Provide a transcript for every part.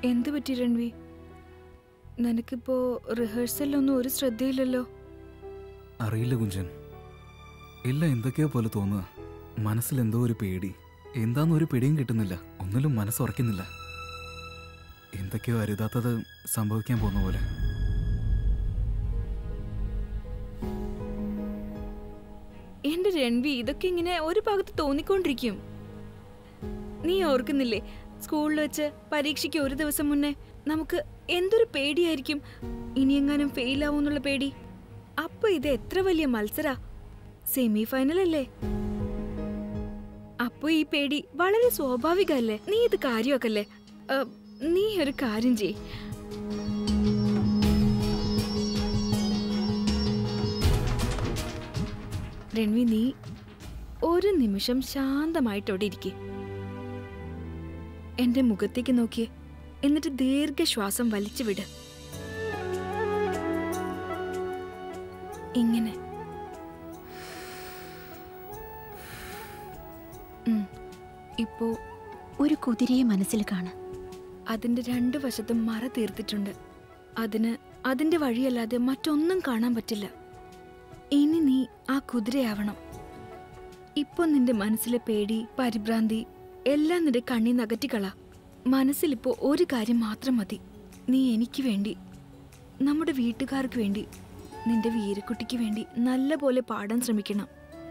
എന്ത് പറ്റി രൺവി നിനക്കിപ്പോ റിഹേഴ്സലിലൊന്നും ഒരു ശ്രദ്ധയില്ലല്ലോ അറിയില്ല കുഞ്ചൻ എല്ലാം എന്തൊക്കെയോ പോലെ തോന്നുക മനസ്സിൽ എന്തോ ഒരു പേടി എന്താന്ന് ഒരു പിടിയും കിട്ടുന്നില്ല ഒന്നിലും മനസ്സുറക്കുന്നില്ല എന്തൊക്കെയോ അരുതാത്തത് സംഭവിക്കാൻ പോകുന്ന പോലെ എന്റെ രൺവി ഇതൊക്കെ ഇങ്ങനെ ഒരു ഭാഗത്ത് തോന്നിക്കൊണ്ടിരിക്കും നീ ഓർക്കുന്നില്ലേ സ്കൂളിൽ വെച്ച് പരീക്ഷയ്ക്ക് ഒരു ദിവസം മുന്നേ നമുക്ക് എന്തൊരു പേടിയായിരിക്കും ഇനിയെങ്ങാനും ഫെയിൽ ആവൂന്നുള്ള പേടി അപ്പൊ ഇത് എത്ര വലിയ മത്സരാ സെമി ഫൈനൽ അല്ലേ അപ്പൊ ഈ പേടി വളരെ സ്വാഭാവികല്ലേ നീ ഇത് കാര്യമാക്കല്ലേ ഏ, നീ ഒരു കാര്യം ചെയ് രൺവി നീ ഒരു നിമിഷം ശാന്തമായിട്ടോടെ ഇരിക്കെ എന്റെ മുഖത്തേക്ക് നോക്കിയേ എന്നിട്ട് ദീർഘശ്വാസം വലിച്ചു വിട് ഇങ്ങനെ ഉം. ഇപ്പോ ഒരു കുതിരയെ മനസ്സിൽ കാണ് അതിന്റെ രണ്ടു വശത്തും മറ തീർത്തിട്ടുണ്ട് അതിന് അതിന്റെ വഴിയല്ലാതെ മറ്റൊന്നും കാണാൻ പറ്റില്ല ഇനി നീ ആ കുതിരയാവണം ഇപ്പൊ നിന്റെ മനസ്സിലെ പേടി പരിഭ്രാന്തി എല്ലാം നിന്റെ കണ്ണീന്ന് അകറ്റിക്കള മനസ്സിലിപ്പോ ഒരു കാര്യം മാത്രം മതി നീ എനിക്ക് വേണ്ടി നമ്മുടെ വീട്ടുകാർക്ക് വേണ്ടി നിന്റെ വീരക്കുട്ടിക്ക് വേണ്ടി നല്ല പോലെ പാടാൻ ശ്രമിക്കണം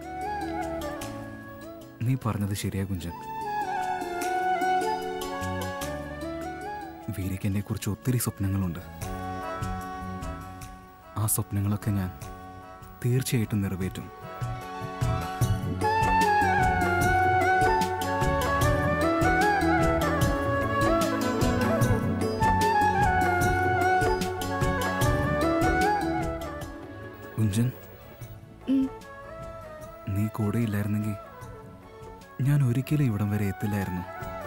നീ പറഞ്ഞത് ശരിയാ കുഞ്ചൻ വീരയ്ക്ക് എന്നെ കുറിച്ച് ഒത്തിരി സ്വപ്നങ്ങളുണ്ട് ആ സ്വപ്നങ്ങളൊക്കെ ഞാൻ തീർച്ചയായിട്ടും നിറവേറ്റും കുഞ്ചൻ ഉം. നീ കൂടെ ഇല്ലായിരുന്നെങ്കിൽ ഞാൻ ഒരിക്കലും ഇവിടം വരെ എത്തില്ലായിരുന്നു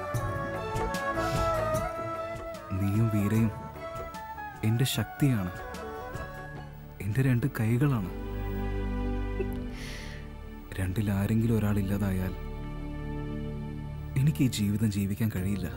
നീയും വീരയും എൻ്റെ ശക്തിയാണ് എൻ്റെ രണ്ട് കൈകളാണ് രണ്ടിൽ ആരെങ്കിലും ഒരാളില്ലാതായാൽ എനിക്ക് ഈ ജീവിതം ജീവിക്കാൻ കഴിയില്ല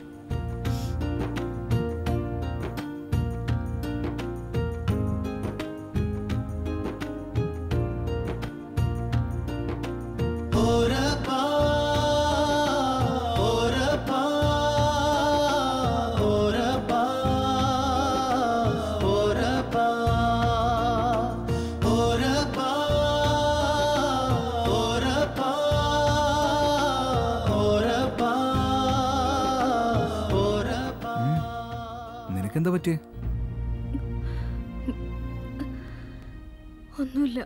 നിനക്കെന്താ പറ്റിയേ ഒന്നുമില്ല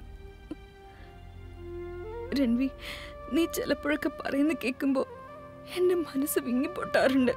രൺവി നീ ചിലപ്പോഴൊക്കെ പറയുന്ന കേൾക്കുമ്പോ എന്റെ മനസ്സ് വിങ്ങിപ്പൊട്ടാറുണ്ട്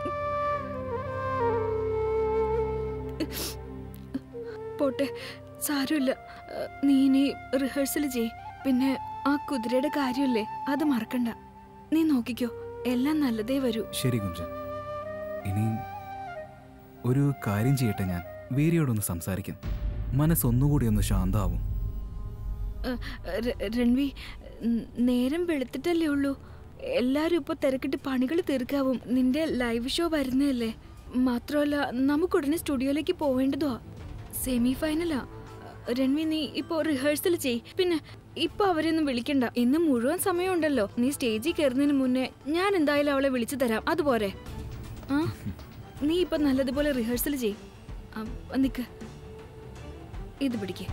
പോട്ടെ സാരമില്ല ഏഹ്, നീ ഇനി റിഹേഴ്സൽ ചെയ് പിന്നെ ആ കുതിരയുടെ കാര്യമില്ലേ അത് മറക്കണ്ട നീ നോക്കിക്കോ എല്ലാം നല്ലതേ വരൂ ശരി കുഞ്ചൻ ഇനി ഒരു കാര്യം ചെയ്യട്ടെ ഞാൻ വീരയോടൊന്ന് സംസാരിക്കാം മനസ്സൊന്നുകൂടി ഒന്ന് ശാന്താവും ഏഹ്, ര- രൺവി ഉം, നേരം വെളുത്തിട്ടല്ലേ ഉള്ളൂ എല്ലാരും ഇപ്പൊ തിരക്കിട്ട് പണികൾ തീർക്കാവും നിന്റെ ലൈവ് ഷോ വരുന്നതല്ലേ മാത്രമല്ല നമുക്കുടനെ സ്റ്റുഡിയോയിലേക്ക് പോവേണ്ടതുവാ സെമി ഫൈനലാ രൺവി നീ ഇപ്പൊ റിഹേഴ്സൽ ചെയ് പിന്നെ ഇപ്പൊ അവരെയൊന്നും വിളിക്കണ്ട ഇന്ന് മുഴുവൻ സമയമുണ്ടല്ലോ നീ സ്റ്റേജിൽ കയറുന്നതിന് മുന്നേ ഞാൻ എന്തായാലും അവളെ വിളിച്ചു തരാം അതുപോരെ ആ നീ ഇപ്പൊ നല്ലതുപോലെ റിഹേഴ്സൽ ചെയ് ആ, നിക്ക് ഇത് പിടിക്കേ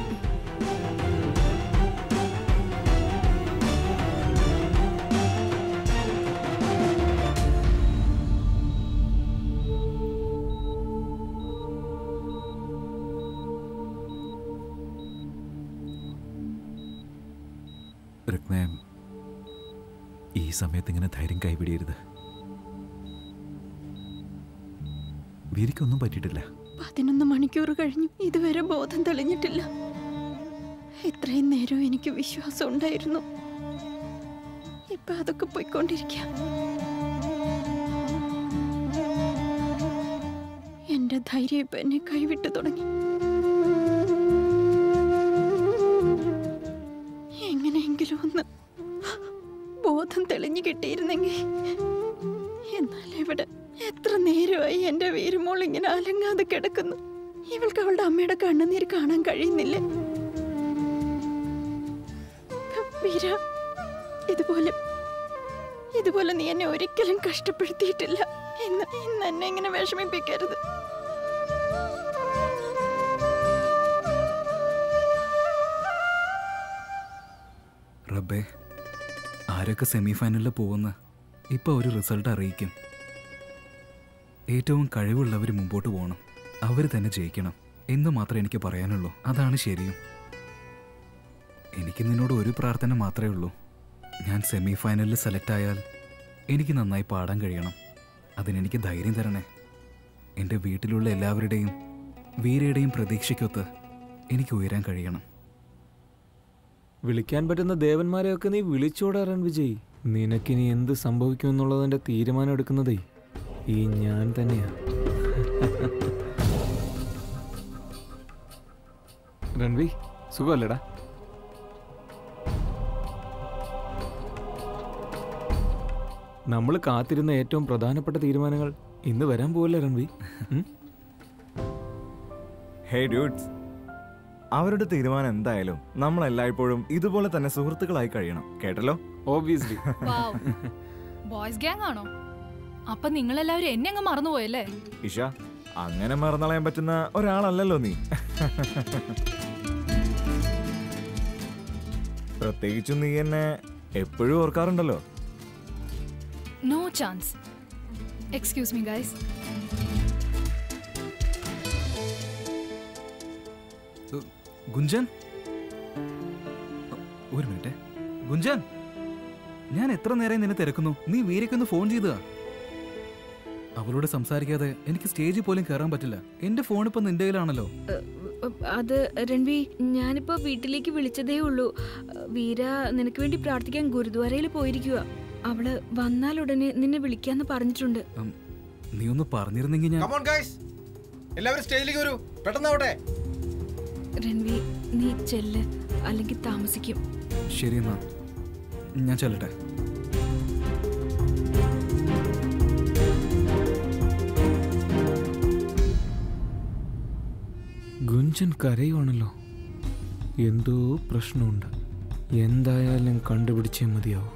രുക്മേം ഈ സമയത്ത് ഇങ്ങനെ ധൈര്യം കൈപിടിയരുത് വീരിക്കൊന്നും പറ്റിയിട്ടില്ല പതിനൊന്ന് മണിക്കൂർ കഴിഞ്ഞു ഇതുവരെ ബോധം തെളിഞ്ഞിട്ടില്ല ഇത്രയും നേരം എനിക്ക് വിശ്വാസം ഉണ്ടായിരുന്നു ഇപ്പൊ അതൊക്കെ പോയിക്കൊണ്ടിരിക്കാം എന്റെ ധൈര്യം ഇപ്പൊ എന്നെ കൈവിട്ടു തുടങ്ങി എങ്ങനെയെങ്കിലും ഒന്ന് ബോധം തെളിഞ്ഞു കിട്ടിയിരുന്നെങ്കിൽ എന്നാൽ എവിടെ എത്ര നേരമായി എന്റെ വീരുമോൾ ഇങ്ങനെ അലങ്ങാതെ കിടക്കുന്നു ഇവൾക്ക് അവളുടെ അമ്മയുടെ കണ്ണുനീര് കാണാൻ കഴിയുന്നില്ലേ വീര ഇതുപോലെ ഇതുപോലെ നീ എന്നെ ഒരിക്കലും കഷ്ടപ്പെടുത്തിയിട്ടില്ല ഇന്ന് ഇന്ന് എന്നെ ഇങ്ങനെ വിഷമിപ്പിക്കരുത് റബ്ബേ ആരൊക്കെ സെമി ഫൈനലിൽ പോകുന്ന ഇപ്പോൾ ഒരു റിസൾട്ട് അറിയിക്കും ഏറ്റവും കഴിവുള്ളവർ മുമ്പോട്ട് പോകണം അവർ തന്നെ ജയിക്കണം എന്ന് മാത്രമേ എനിക്ക് പറയാനുള്ളൂ അതാണ് ശരിയും എനിക്ക് നിന്നോട് ഒരു പ്രാർത്ഥന മാത്രമേ ഉള്ളൂ ഞാൻ സെമി ഫൈനലിൽ സെലക്ട് ആയാൽ എനിക്ക് നന്നായി പാടാൻ കഴിയണം അതിനെനിക്ക് ധൈര്യം തരണേ എൻ്റെ വീട്ടിലുള്ള എല്ലാവരുടെയും വീരയുടെയും പ്രതീക്ഷയ്ക്കൊത്ത് എനിക്ക് ഉയരാൻ കഴിയണം വിളിക്കാൻ പറ്റുന്ന ദേവന്മാരെയൊക്കെ നീ വിളിച്ചോടാറാൻ വിജയ് നിനക്കിനി എന്ത് സംഭവിക്കുമെന്നുള്ളതിന്റെ തീരുമാനം എടുക്കുന്നതേ ഈ ഞാൻ തന്നെയാ രൺവി സുഖമല്ലേടാ നമ്മൾ കാത്തിരുന്ന ഏറ്റവും പ്രധാനപ്പെട്ട തീരുമാനങ്ങൾ ഇന്ന് വരാൻ പോവല്ലേ രൺവി ഉം? ഹേ ഡ്യൂഡ്സ് അവരുടെ തീരുമാനം എന്തായാലും നമ്മൾ എല്ലായ്പ്പോഴും ഇതുപോലെ തന്നെ സുഹൃത്തുക്കളായി കഴിയണം കേട്ടല്ലോ ഓബ്വിയസ്ലി ബോയ്സ് ഗ്യാങ് ആണോ അപ്പൊ നിങ്ങളെല്ലാവരും എന്നെ അങ്ങ് മറന്നുപോയല്ലേ ഇഷ അങ്ങനെ മറന്നളയാൻ പറ്റുന്ന ഒരാളല്ലല്ലോ നീ പ്രത്യേകിച്ചും നീ എന്നെ എപ്പോഴും ഓർക്കാറുണ്ടല്ലോ no chance excuse me guys uh, Gunjan ഒരു മിനിറ്റ് ഗുഞ്ചൻ ഞാൻ എത്ര നേരം നിന്നെ തിരക്കുന്നു നീ വീരയ്ക്കൊന്ന് ഫോൺ ചെയ്തതാ അവളോട് സംസാരിക്കാതെ എനിക്ക് സ്റ്റേജിൽ പോലും കയറാൻ പറ്റില്ല എന്റെ ഫോൺ ഇപ്പൊ നിന്റെ കയ്യിലാണല്ലോ അത് രൺവി ഞാനിപ്പോ വീട്ടിലേക്ക് വിളിച്ചതേ ഉള്ളൂ വീര നിനക്ക് വേണ്ടി പ്രാർത്ഥിക്കാൻ ഗുരുദ്വാരയിൽ പോയിരിക്കുക അവള് വന്നാൽ ഉടനെ നിന്നെ വിളിക്കാന്ന് പറഞ്ഞിട്ടുണ്ട് ഉം, നീ ഒന്ന് പറഞ്ഞിരുന്നെങ്കിൽ ഞാൻ കമോൺ ഗൈസ് എല്ലാവരും സ്റ്റേജിലേക്ക് വരൂ പെട്ടെന്നാവട്ടെ രൺവി നീ ചെല്ല് അല്ലെങ്കിൽ താമസിക്കും ശരി എന്നാ ഞാൻ ചെല്ലട്ടെ ഗുഞ്ചൻ കരയുവാണല്ലോ എന്തോ പ്രശ്നമുണ്ട് എന്തായാലും കണ്ടുപിടിച്ചേ മതിയാവും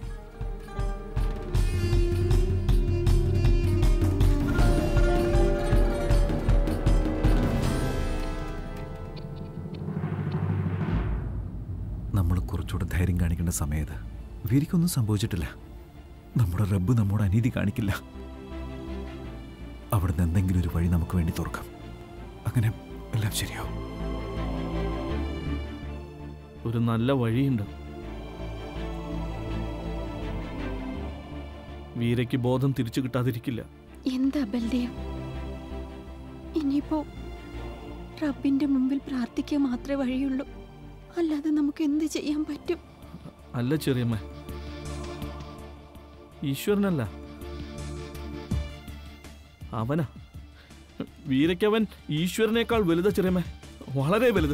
നമ്മൾ കുറച്ചുകൂടെ ധൈര്യം കാണിക്കേണ്ട സമയത്ത് വീരിക്കൊന്നും സംഭവിച്ചിട്ടില്ല നമ്മുടെ റബ്ബ് നമ്മോട് അനീതി കാണിക്കില്ല അവിടുന്ന് എന്തെങ്കിലും ഒരു വഴി നമുക്ക് വേണ്ടി തുറക്കാം അങ്ങനെ എല്ലാം ശരിയാവും ഒരു നല്ല വഴിയുണ്ട് വീരയ്ക്ക് ബോധം തിരിച്ചു കിട്ടാതിരിക്കില്ല എന്താ ബൽദേവ് ഇനിയിപ്പോ റബ്ബിന്റെ മുമ്പിൽ പ്രാർത്ഥിക്കുക മാത്രമേ വഴിയുള്ളൂ അല്ലാതെ നമുക്ക് എന്ത് ചെയ്യാൻ പറ്റും അല്ല ചെറിയമ്മ ഈശ്വരനല്ല അവനാ വീരയ്ക്കവൻ ഈശ്വരനേക്കാൾ വലുത ചെറിയമ്മ വളരെ വലുത്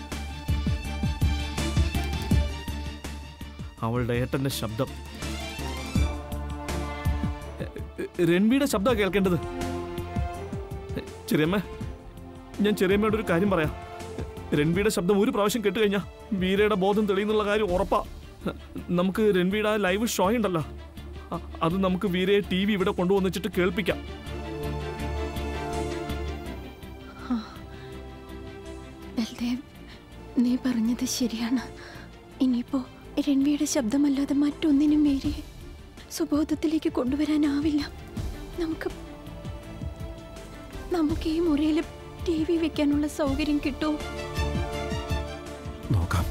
അവളുടെ ഏട്ടന്റെ ശബ്ദം രൺവിയുടെ ശബ്ദം കേൾക്കേണ്ടത് ചെറിയമ്മ ഞാൻ ചെറിയമ്മയോട് ഒരു കാര്യം പറയാം രൺവിയുടെ ശബ്ദം ഒരു പ്രാവശ്യം കേട്ട് കഴിഞ്ഞാൽ വീരയുടെ ബോധം തെളിയുന്നുള്ള കാര്യം ഉറപ്പാ നമുക്ക് രൺവിയുടെ ആ ലൈവ് ഷോ ഉണ്ടല്ലോ അ- അത് നമുക്ക് വീരയെ ടി വി ഇവിടെ കൊണ്ടുവന്നിച്ചിട്ട് കേൾപ്പിക്കാം ബൽദേവ് നീ പറഞ്ഞത് ശരിയാണ് ഇനിയിപ്പോ രൺവിയുടെ ശബ്ദമല്ലാതെ മറ്റൊന്നിനും മേരിയെ സുബോധത്തിലേക്ക് കൊണ്ടുവരാനാവില്ല നമുക്ക് നമുക്ക് ഈ മുറിയിൽ ടി വി വെക്കാനുള്ള സൗകര്യം കിട്ടുമോ നോക്കാം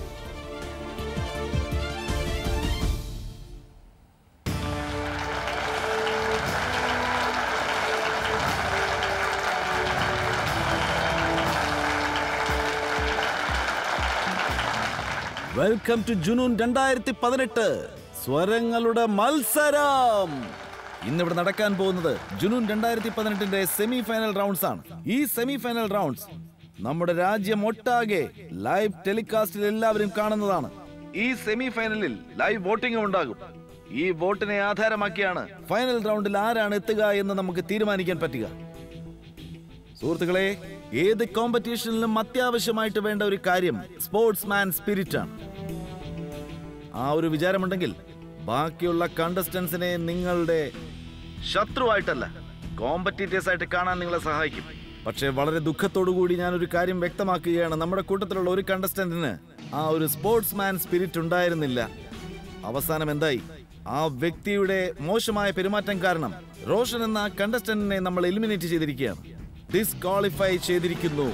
വെൽക്കം ടു ജുനൂൻ രണ്ടായിരത്തി പതിനെട്ട് സ്വരങ്ങളുടെ മത്സരം ഇന്നിവിടെ നടക്കാൻ പോകുന്നത് ജുനൂൻ രണ്ടായിരത്തി പതിനെട്ടിന്റെ സെമി ഫൈനൽ റൗണ്ട്സ് ആണ് ഈ സെമി ഫൈനൽ റൗണ്ട്സ് നമ്മുടെ രാജ്യം ഒട്ടാകെ ലൈവ് ടെലികാസ്റ്റിൽ എല്ലാവരും കാണുന്നതാണ് ഈ സെമി ഫൈനലിൽ ലൈവ് വോട്ടിംഗ് ഉണ്ടാകും ഈ വോട്ടിനെ ആധാരമാക്കിയാണ് ഫൈനൽ റൗണ്ടിൽ ആരാണ് എത്തുക എന്ന് നമുക്ക് തീരുമാനിക്കാൻ പറ്റുക സുഹൃത്തുക്കളെ ഏത് കോമ്പറ്റീഷനിലും അത്യാവശ്യമായിട്ട് വേണ്ട ഒരു കാര്യം സ്പോർട്സ് മാൻ സ്പിരിറ്റ് ആണ് ആ ഒരു വിചാരമുണ്ടെങ്കിൽ ബാക്കിയുള്ള കണ്ടസ്റ്റൻസിനെ നിങ്ങളുടെ ശത്രുവായിട്ടല്ല കോമ്പറ്റീറ്റേഴ്സ് ആയിട്ട് കാണാൻ നിങ്ങളെ സഹായിക്കും പക്ഷേ വളരെ ദുഃഖത്തോടു കൂടി ഞാൻ ഒരു കാര്യം വ്യക്തമാക്കുകയാണ് നമ്മുടെ കൂട്ടത്തിലുള്ള ഒരു കണ്ടസ്റ്റന്റിന് ആ ഒരു സ്പോർട്സ് മാൻ സ്പിരിറ്റ് ഉണ്ടായിരുന്നില്ല അവസാനം എന്തായി ആ വ്യക്തിയുടെ മോശമായ പെരുമാറ്റം കാരണം റോഷൻ എന്ന ആ കണ്ടസ്റ്റന്റിനെ നമ്മൾ എലിമിനേറ്റ് ചെയ്തിരിക്കുകയാണ് ഡിസ്ക്വാളിഫൈ ചെയ്തിരിക്കുന്നു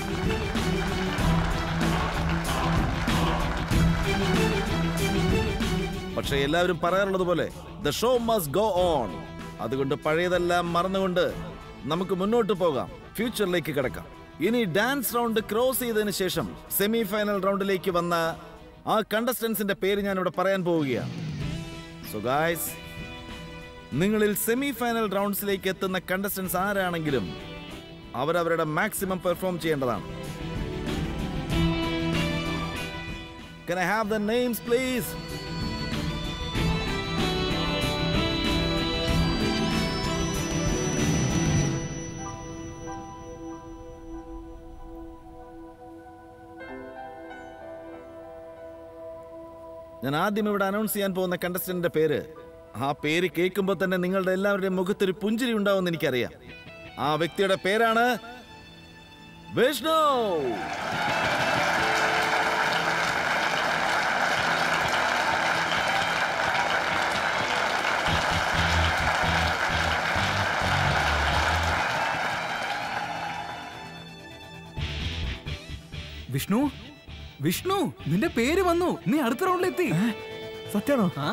പക്ഷേ എല്ലാവരും പറയാറുള്ളത് പോലെ the show must go on അതുകൊണ്ട് പഴയതെല്ലാം മറന്നുകൊണ്ട് നമുക്ക് മുന്നോട്ട് പോകാം ഫ്യൂച്ചറിലേക്ക് കിടക്കാം ഇനി ഡാൻസ് റൗണ്ട് ക്രോസ് ചെയ്തതിന് ശേഷം സെമി ഫൈനൽ റൗണ്ടിലേക്ക് വന്ന ആ കണ്ടസ്റ്റൻസിന്റെ പേര് ഞാൻ ഇവിടെ പറയാൻ പോവുകയാണ് സോ ഗായ്സ് നിങ്ങളിൽ സെമി ഫൈനൽ റൗണ്ട്സിലേക്ക് എത്തുന്ന കണ്ടസ്റ്റൻസ് ആരാണെങ്കിലും അവരവരുടെ മാക്സിമം പെർഫോം ചെയ്യേണ്ടതാണ് Can I have the names, please? ഞാൻ ആദ്യം ഇവിടെ അനൗൺസ് ചെയ്യാൻ പോകുന്ന കണ്ടസ്റ്റന്റിന്റെ പേര് ആ പേര് കേൾക്കുമ്പോൾ തന്നെ നിങ്ങളുടെ എല്ലാവരുടെയും മുഖത്തൊരു പുഞ്ചിരി ഉണ്ടാവുമെന്ന് എനിക്കറിയാം ആ വ്യക്തിയുടെ പേരാണ് വിഷ്ണു വിഷ്ണു വിഷ്ണു നിന്റെ പേര് വന്നു നീ അടുത്ത റൗണ്ടിലെത്തി സത്യാണോ ആ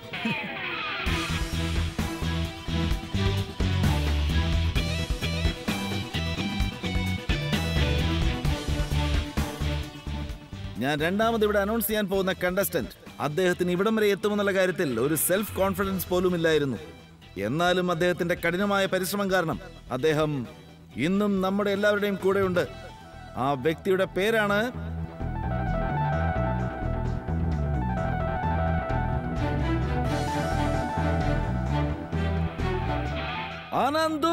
ഞാൻ രണ്ടാമത് ഇവിടെ അനൗൺസ് ചെയ്യാൻ പോകുന്ന കണ്ടസ്റ്റന്റ് അദ്ദേഹത്തിന് ഇവിടം വരെ എത്തുമെന്നുള്ള കാര്യത്തിൽ ഒരു സെൽഫ് കോൺഫിഡൻസ് പോലും ഇല്ലായിരുന്നു എന്നാലും അദ്ദേഹത്തിന്റെ കഠിനമായ പരിശ്രമം കാരണം അദ്ദേഹം ഇന്നും നമ്മുടെ എല്ലാവരുടെയും കൂടെയുണ്ട് ആ വ്യക്തിയുടെ പേരാണ് ആനന്ദു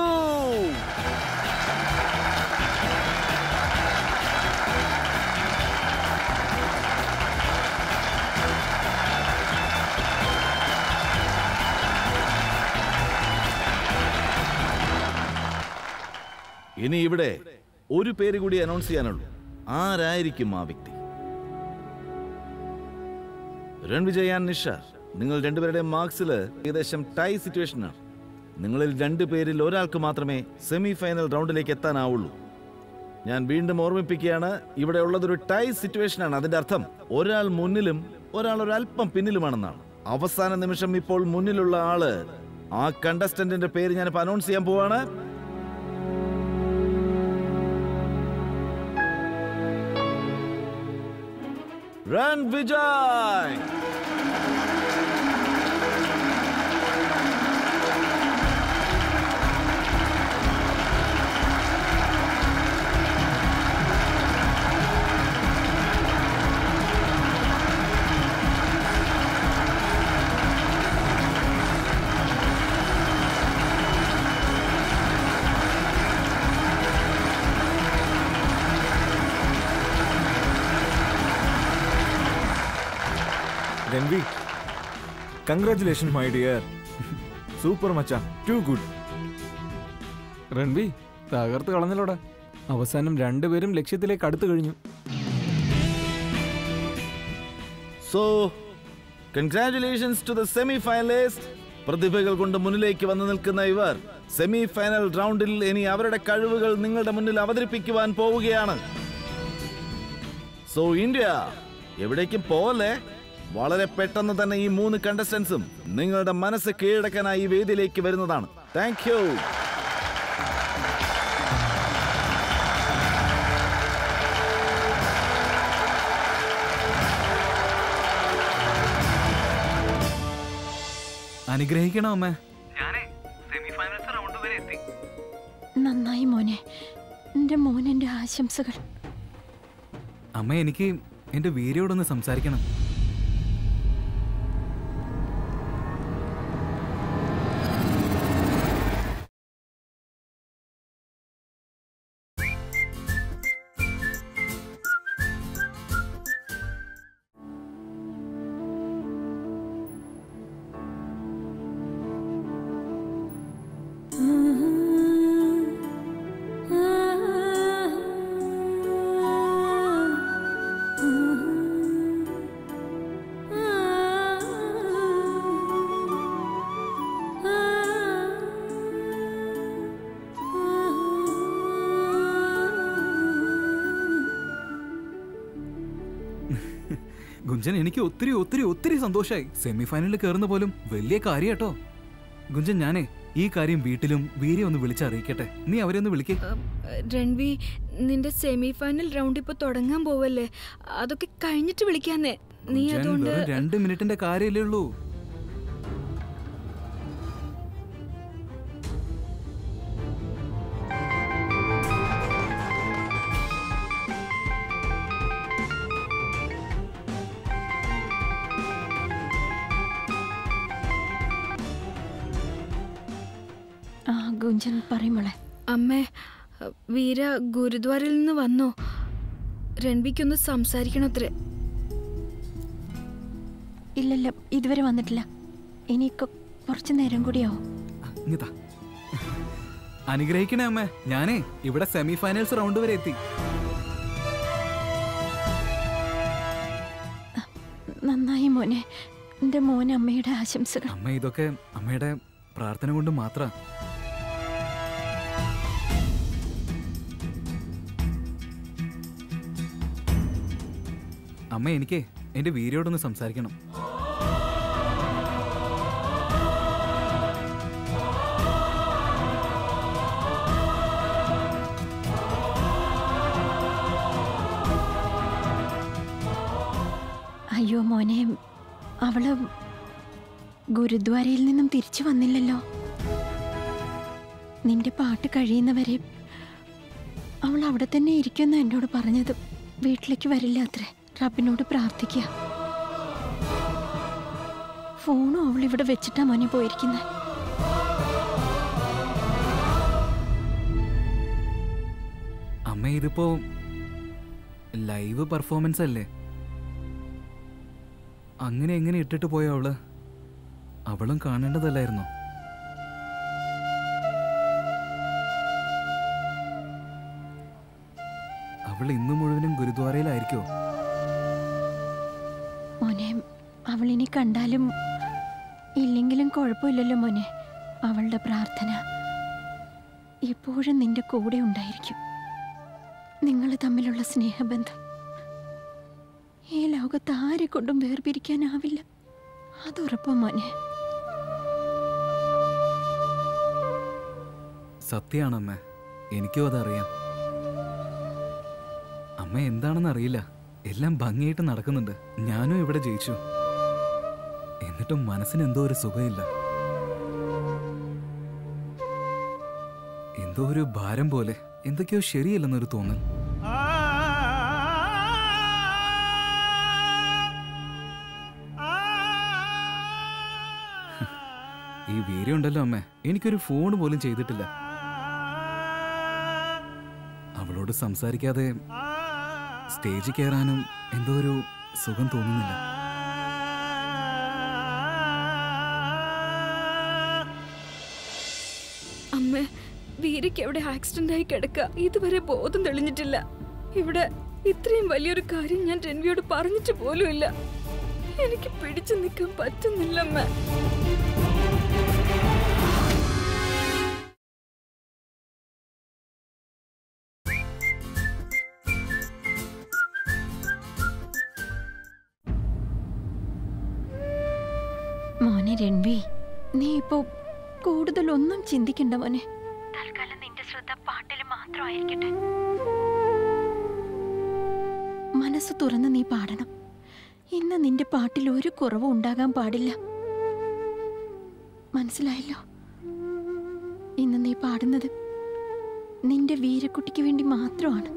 ഇനി ഇവിടെ ഒരു പേര് കൂടി അനൗൺസ് ചെയ്യാനുള്ളൂ ആരായിരിക്കും ആ വ്യക്തി രൺവിജയ് ആൻഡ് നിഷ നിങ്ങൾ രണ്ടുപേരുടെയും മാർക്സിൽ ഏകദേശം ടൈ സിറ്റുവേഷനാണ് നിങ്ങളിൽ രണ്ടു പേരിൽ ഒരാൾക്ക് മാത്രമേ സെമി ഫൈനൽ റൗണ്ടിലേക്ക് എത്താനാവുള്ളൂ ഞാൻ വീണ്ടും ഓർമ്മിപ്പിക്കുകയാണ് ഇവിടെ ഉള്ളതൊരു ടൈ സിറ്റുവേഷനാണ് അതിന്റെ അർത്ഥം ഒരാൾ മുന്നിലും ഒരാൾ ഒരല്പം പിന്നിലുമാണെന്നാണ് അവസാന നിമിഷം ഇപ്പോൾ മുന്നിലുള്ള ആള് ആ കണ്ടസ്റ്റന്റിന്റെ പേര് ഞാനിപ്പോൾ അനൗൺസ് ചെയ്യാൻ പോവാണ് റൺ വിജയ് രൺവി കൺഗ്രാറ്റുലേഷൻ മൈ ഡിയർ സൂപ്പർ മച്ച ടു ഗുഡ് റൺബി തകർത്ത് കളഞ്ഞല്ലോടാ അവസാനം രണ്ടുപേരും ലക്ഷ്യത്തിലേക്ക് അടുത്തു കഴിഞ്ഞു so congratulations to the semi finalist പ്രതിഭകൾ കൊണ്ട് മുന്നിലേക്ക് വന്നു നിൽക്കുന്ന ഇവർ സെമി ഫൈനൽ റൗണ്ടിൽ ഇനി അവരുടെ കഴിവുകൾ നിങ്ങളുടെ മുന്നിൽ അവതരിപ്പിക്കുവാൻ പോവുകയാണ് സോ ഇന്ത്യ എവിടേക്കും പോവല്ലേ വളരെ പെട്ടെന്ന് തന്നെ ഈ മൂന്ന് കണ്ടസ്റ്റൻസും നിങ്ങളുടെ മനസ്സ് കീഴടക്കാനായി ഈ വേദിയിലേക്ക് വരുന്നതാണ് താങ്ക് യു അനുഗ്രഹിക്കണം അമ്മേ നന്നായി മോനെ എൻ്റെ മോനെൻ്റെ ആശംസകൾ അമ്മ എനിക്ക് എന്റെ വീരയോടൊന്ന് സംസാരിക്കണം ഗുഞ്ചൻ എനിക്ക് ഒത്തിരി ഒത്തിരി ഒത്തിരി സന്തോഷായി സെമി ഫൈനലിൽ കയറുന്ന പോലും വലിയ കാര്യം കേട്ടോ ഗുഞ്ചൻ ഞാനേ ഈ കാര്യം വീട്ടിലും വീരെ ഒന്ന് വിളിച്ചറിയിക്കട്ടെ നീ അവരെ ഒന്ന് വിളിക്കേ രൺവി നിന്റെ സെമി ഫൈനൽ റൗണ്ട് ഇപ്പൊ തുടങ്ങാൻ പോവല്ലേ അതൊക്കെ കഴിഞ്ഞിട്ട് വിളിക്കാന്നേ നീ ഗുഞ്ചൻ, അതുകൊണ്ട് വെറും രണ്ട് മിനിറ്റിന്റെ കാര്യമല്ലേ ഉള്ളൂ ആ ഗുഞ്ചൻ പറയുമോളെ അമ്മേ വീര ഗുരുദ്വാരയിൽ നിന്ന് വന്നോ രൺവിക്കൊന്ന് സംസാരിക്കണത്രേ ഇല്ലല്ല ഇതുവരെ വന്നിട്ടില്ല ഇനി കൊ- കുറച്ച് നേരം കൂടിയാവും ഇങ്ങതാ അനുഗ്രഹിക്കണേ അമ്മ ഞാനേ ഇവിടെ സെമി ഫൈനൽസ് റൗണ്ട് വരെ എത്തി നന്നായി മോനെ എൻ്റെ മോൻ അമ്മയുടെ ആശംസകൾ അമ്മ ഇതൊക്കെ അമ്മയുടെ പ്രാർത്ഥന കൊണ്ട് മാത്ര അമ്മ എനിക്കേ എന്റെ വീരയോടൊന്ന് സംസാരിക്കണം അയ്യോ മോനെ അവള് ഗുരുദ്വാരയിൽ നിന്നും തിരിച്ചു വന്നില്ലല്ലോ നിന്റെ പാട്ട് കഴിയുന്നവരെ അവൾ അവിടെ തന്നെ ഇരിക്കുമെന്ന് എന്നോട് പറഞ്ഞത് വീട്ടിലേക്ക് വരില്ല അത്രേ റബ്ബിനോട് പ്രാർത്ഥിക്കുക ഫോണും അവൾ ഇവിടെ വെച്ചിട്ടാ മോനെ പോയിരിക്കുന്നത് അമ്മ ഇതിപ്പോ ലൈവ് പെർഫോമൻസ് അല്ലേ അങ്ങനെ എങ്ങനെ ഇട്ടിട്ട് പോയ അവള് അവളും കാണേണ്ടതല്ലായിരുന്നോ അവൾ ഇന്ന് മുഴുവനും ഗുരുദ്വാരയിലായിരിക്കോ മോനെ അവളിനി കണ്ടാലും ഇല്ലെങ്കിലും കുഴപ്പമില്ലല്ലോ മോനെ അവളുടെ പ്രാർത്ഥന എപ്പോഴും നിന്റെ കൂടെ ഉണ്ടായിരിക്കും നിങ്ങൾ തമ്മിലുള്ള സ്നേഹബന്ധം ഈ ലോകത്ത് ആരെ കൊണ്ടും വേർപിരിക്കാനാവില്ല അതുറപ്പാ മോനെ സത്യമാണ് അമ്മ എനിക്കും അതറിയാം അമ്മ എന്താണെന്ന് അറിയില്ല എല്ലാം ഭംഗിയായിട്ട് നടക്കുന്നുണ്ട് ഞാനും ഇവിടെ ജയിച്ചു എന്നിട്ടും മനസ്സിന് എന്തോ ഒരു സുഖമില്ല എന്തോ ഒരു ഭാരം പോലെ എന്തൊക്കെയോ ശരിയല്ലെന്നൊരു തോന്നൽ ഈ വീര്യമുണ്ടല്ലോ അമ്മ എനിക്കൊരു ഫോൺ പോലും ചെയ്തിട്ടില്ല അവളോട് സംസാരിക്കാതെ സ്റ്റേജിൽ കയറാനും എന്തോ ഒരു സുഖം തോന്നുന്നില്ല അമ്മ വീരയ്ക്ക് എവിടെ ആക്സിഡന്റ് ആയി കിടക്ക ഇതുവരെ ബോധം തെളിഞ്ഞിട്ടില്ല ഇവിടെ ഇത്രയും വലിയൊരു കാര്യം ഞാൻ രൺവിയോട് പറഞ്ഞിട്ട് പോലുമില്ല എനിക്ക് പിടിച്ചു നിൽക്കാൻ പറ്റുന്നില്ല അമ്മ മോനെ രൺവി നീ ഇപ്പോ കൂടുതലൊന്നും ചിന്തിക്കണ്ട മോനെ തൽക്കാലം നിന്റെ ശ്രദ്ധ പാട്ടിൽ മാത്രമായിരിക്കട്ടെ മനസ്സ് തുറന്ന് നീ പാടണം ഇന്ന് നിന്റെ പാട്ടിൽ ഒരു കുറവും ഉണ്ടാകാൻ പാടില്ല മനസ്സിലായല്ലോ ഇന്ന് നീ പാടുന്നത് നിന്റെ വീരക്കുട്ടിക്ക് വേണ്ടി മാത്രമാണ്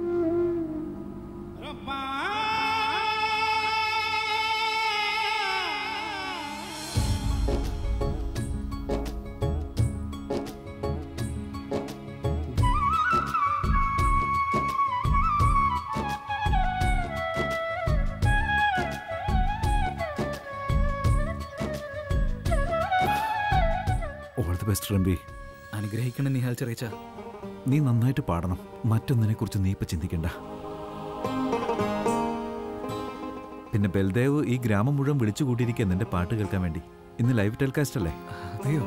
ഓൾ ദി ബെസ്റ്റ് റംബി അനുഗ്രഹിക്കണം നിഹാൽ ചെറിയച്ച നീ നന്നായിട്ട് പാടണം മറ്റൊന്നിനെ കുറിച്ച് നീ ഇപ്പൊ ചിന്തിക്കണ്ട പിന്നെ ബൽദേവ് ഈ ഗ്രാമം മുഴുവൻ വിളിച്ചു കൂട്ടിയിരിക്കുക നിന്റെ പാട്ട് കേൾക്കാൻ വേണ്ടി ഇന്ന് ലൈവ് ടെലികാസ്റ്റ് അല്ലേ അതെയോ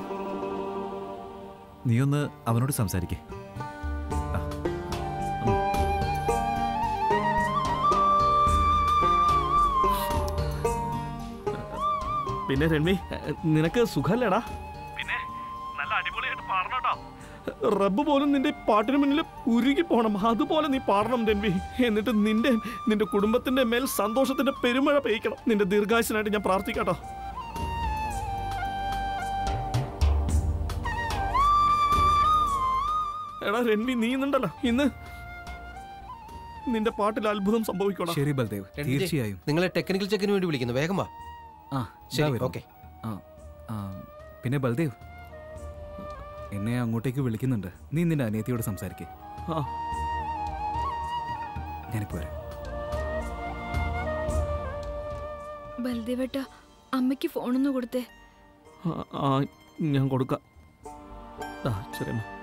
നീ ഒന്ന് അവനോട് സംസാരിക്കേ പിന്നെ രൺവി നിനക്ക് സുഖല്ലേടാ പിന്നെ നല്ല അടിപൊളിയായിട്ട് പാടണോട്ടോ റബ്ബ് പോലും നിന്റെ പാട്ടിന് മുന്നിൽ ഉരുകി പോണം അതുപോലെ നീ പാടണം രൺവി എന്നിട്ട് നിന്റെ നിന്റെ കുടുംബത്തിന്റെ മേൽ സന്തോഷത്തിന്റെ പെരുമഴ പെയ്ക്കണം നിന്റെ ദീർഘായുസിനായിട്ട് ഞാൻ പ്രാർത്ഥിക്കാട്ടോ എടാ രൺവി നീ ഇന്നുണ്ടല്ലോ ഇന്ന് നിന്റെ പാട്ടിൽ അത്ഭുതം സംഭവിക്കണം ശരി ബൽദേവ് രൺവിജയ്, തീർച്ചയായും നിങ്ങളെ ടെക്നിക്കൽ ചെക്കിന് വേണ്ടി വിളിക്കുന്നു വേഗം വാ ആ ശരി, ഇതാ വരുന്നു. ഓക്കേ. ആ ആ, പിന്നെ ബൽദേവ് എന്നെ അങ്ങോട്ടേക്ക് വിളിക്കുന്നുണ്ട് നീ നിന്റെ അനിയത്തിയോട് സംസാരിക്കേ ആ ഞാനിപ്പോ വരാം ബൽദേവേട്ട അമ്മയ്ക്ക് ഫോണൊന്ന് കൊടുത്തേ ആ, ആ ഞാൻ കൊടുക്കാം ആ ശരി അമ്മ.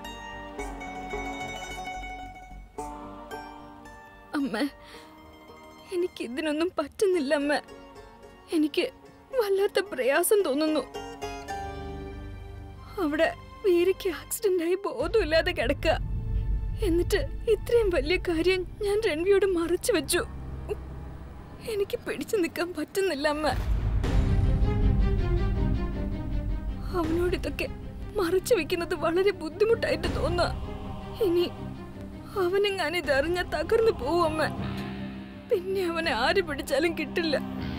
അമ്മ എനിക്ക് ഇതിനൊന്നും പറ്റുന്നില്ല അമ്മ എനിക്ക് വല്ലാത്ത പ്രയാസം തോന്നുന്നു അവിടെ വീരയ്ക്ക് ആക്സിഡന്റ് ആയി ബോധമില്ലാതെ കിടക്കുക എന്നിട്ട് ഇത്രയും വലിയ കാര്യം ഞാൻ രൺവിയോട് മറച്ചു വെച്ചു എനിക്ക് പിടിച്ചു നിൽക്കാൻ പറ്റുന്നില്ല അമ്മ അവനോട് ഇതൊക്കെ മറച്ചു വെക്കുന്നത് വളരെ ബുദ്ധിമുട്ടായിട്ട് തോന്നുക ഇനി അവനെങ്ങാനും ഇതറിഞ്ഞ തകർന്നു പോവും അമ്മ പിന്നെ അവനെ ആര് പിടിച്ചാലും കിട്ടില്ല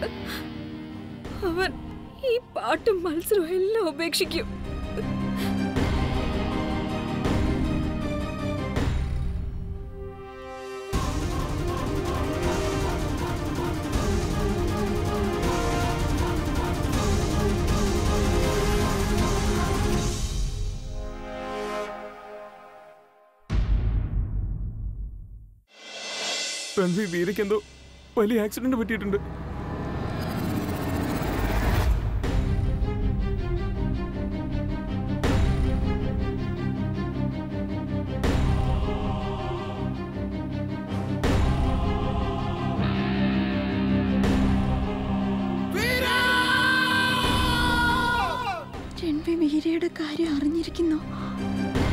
അവൻ ഈ പാട്ടും മത്സരവും എല്ലാം ഉപേക്ഷിക്കും രൺവി വീരയ്ക്ക് എന്തോ വലിയ ആക്സിഡന്റ് പറ്റിയിട്ടുണ്ട് രൺവി വീരയുടെ കാര്യം അറിഞ്ഞിരിക്കുന്നു